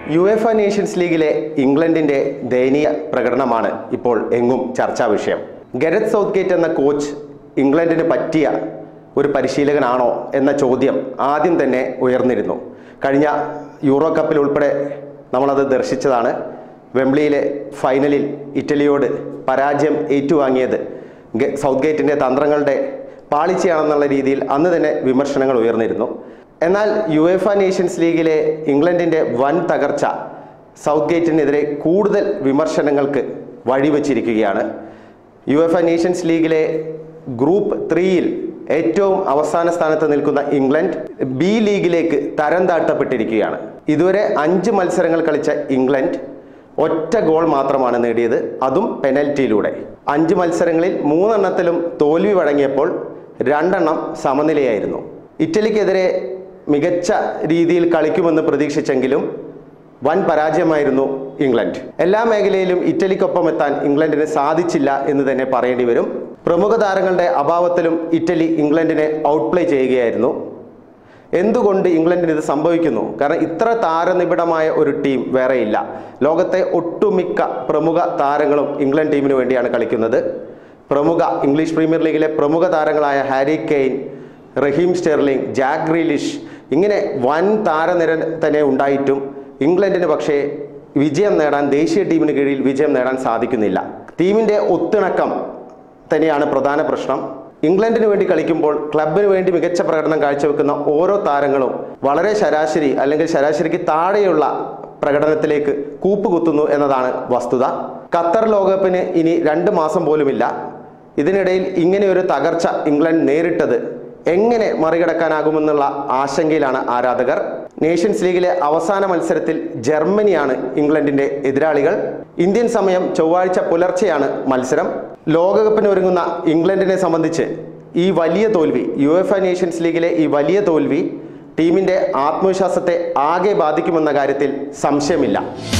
U F A nations ലീഗിലെ ഇംഗ്ലണ്ടിന്റെ ദയനീയ പ്രകടനമാണ് ഇപ്പോൾ എങ്ങും ചർച്ചാ വിഷയം ഗരത് സൗത്ത് എന്ന കോച്ച് ഇംഗ്ലണ്ടിന് പറ്റിയ ഒരു പരിശീലകനാണോ എന്ന ചോദ്യം ആദ്യം തന്നെ ഉയർന്നിരുന്നു കഴിഞ്ഞ യൂറോ കപ്പിൽ ഉൾപ്പെടെ നമ്മളത് ദർശിച്ചതാണ് വെംബ്ലിയിലെ ഫൈനലിൽ ഇറ്റലിയോട് പരാജയം ഏറ്റുവാങ്ങിയത് ഗ- സൗത്ത് ഗേറ്റിൻ്റെ തന്ത്രങ്ങളുടെ പാളിച്ചയാണെന്നുള്ള രീതിയിൽ അന്ന് തന്നെ വിമർശനങ്ങൾ ഉയർന്നിരുന്നു എന്നാൽ യു എഫ നേഷൻസ് ലീഗിലെ ഇംഗ്ലണ്ടിൻ്റെ വൻ തകർച്ച സൗത്ത് ഗേറ്റിനെതിരെ കൂടുതൽ വിമർശനങ്ങൾക്ക് വഴിവെച്ചിരിക്കുകയാണ് യു എഫ് എ നേഷൻസ് ലീഗിലെ ഗ്രൂപ്പ് ത്രീയിൽ ഏറ്റവും അവസാന സ്ഥാനത്ത് നിൽക്കുന്ന ഇംഗ്ലണ്ട് ബി ലീഗിലേക്ക് തരം താഴ്ത്തപ്പെട്ടിരിക്കുകയാണ് ഇതുവരെ അഞ്ച് മത്സരങ്ങൾ കളിച്ച ഇംഗ്ലണ്ട് ഒറ്റ ഗോൾ മാത്രമാണ് നേടിയത് അതും പെനൽറ്റിയിലൂടെ അഞ്ച് മത്സരങ്ങളിൽ മൂന്നെണ്ണത്തിലും തോൽവി വഴങ്ങിയപ്പോൾ രണ്ടെണ്ണം സമനിലയായിരുന്നു ഇറ്റലിക്കെതിരെ മികച്ച രീതിയിൽ കളിക്കുമെന്ന് പ്രതീക്ഷിച്ചെങ്കിലും വൻ പരാജയമായിരുന്നു ഇംഗ്ലണ്ട് എല്ലാ മേഖലയിലും ഇറ്റലിക്കൊപ്പം എത്താൻ ഇംഗ്ലണ്ടിന് സാധിച്ചില്ല എന്ന് തന്നെ പറയേണ്ടി വരും പ്രമുഖ താരങ്ങളുടെ അഭാവത്തിലും ഇറ്റലി ഇംഗ്ലണ്ടിനെ ഔട്ട്പ്ലേ ചെയ്യുകയായിരുന്നു എന്തുകൊണ്ട് ഇംഗ്ലണ്ടിന് ഇത് സംഭവിക്കുന്നു കാരണം ഇത്ര താരനിബിഡമായ ഒരു ടീം വേറെയില്ല ലോകത്തെ ഒട്ടുമിക്ക പ്രമുഖ താരങ്ങളും ഇംഗ്ലണ്ട് ടീമിന് വേണ്ടിയാണ് കളിക്കുന്നത് പ്രമുഖ ഇംഗ്ലീഷ് പ്രീമിയർ ലീഗിലെ പ്രമുഖ താരങ്ങളായ Harry Kane Raheem Sterling Jack Grealish ഇങ്ങനെ വൻ താരനിര തന്നെ ഉണ്ടായിട്ടും ഇംഗ്ലണ്ടിന് പക്ഷേ വിജയം നേടാൻ ദേശീയ ടീമിന് കീഴിൽ വിജയം നേടാൻ സാധിക്കുന്നില്ല ടീമിൻ്റെ ഒത്തിണക്കം തന്നെയാണ് പ്രധാന പ്രശ്നം ഇംഗ്ലണ്ടിന് വേണ്ടി കളിക്കുമ്പോൾ ക്ലബിന് വേണ്ടി മികച്ച പ്രകടനം കാഴ്ചവെക്കുന്ന ഓരോ താരങ്ങളും വളരെ ശരാശരി അല്ലെങ്കിൽ ശരാശരിക്ക് താഴെയുള്ള പ്രകടനത്തിലേക്ക് കൂപ്പുകുത്തുന്നു എന്നതാണ് വസ്തുത ഖത്തർ ലോകകപ്പിന് ഇനി രണ്ട് മാസം പോലുമില്ല ഇതിനിടയിൽ ഇങ്ങനെ ഒരു തകർച്ച ഇംഗ്ലണ്ട് നേരിട്ടത് എങ്ങനെ മറികടക്കാനാകുമെന്നുള്ള ആശങ്കയിലാണ് ആരാധകർ നേഷൻസ് ലീഗിലെ അവസാന മത്സരത്തിൽ ജർമ്മനിയാണ് ഇംഗ്ലണ്ടിന്റെ എതിരാളികൾ ഇന്ത്യൻ സമയം ചൊവ്വാഴ്ച പുലർച്ചെയാണ് മത്സരം ലോകകപ്പിന് ഒരുങ്ങുന്ന ഇംഗ്ലണ്ടിനെ സംബന്ധിച്ച് ഈ വലിയ തോൽവി യു എഫ് എ നേഷൻസ് ലീഗിലെ ഈ വലിയ തോൽവി ടീമിന്റെ ആത്മവിശ്വാസത്തെ ആകെ ബാധിക്കുമെന്ന കാര്യത്തിൽ സംശയമില്ല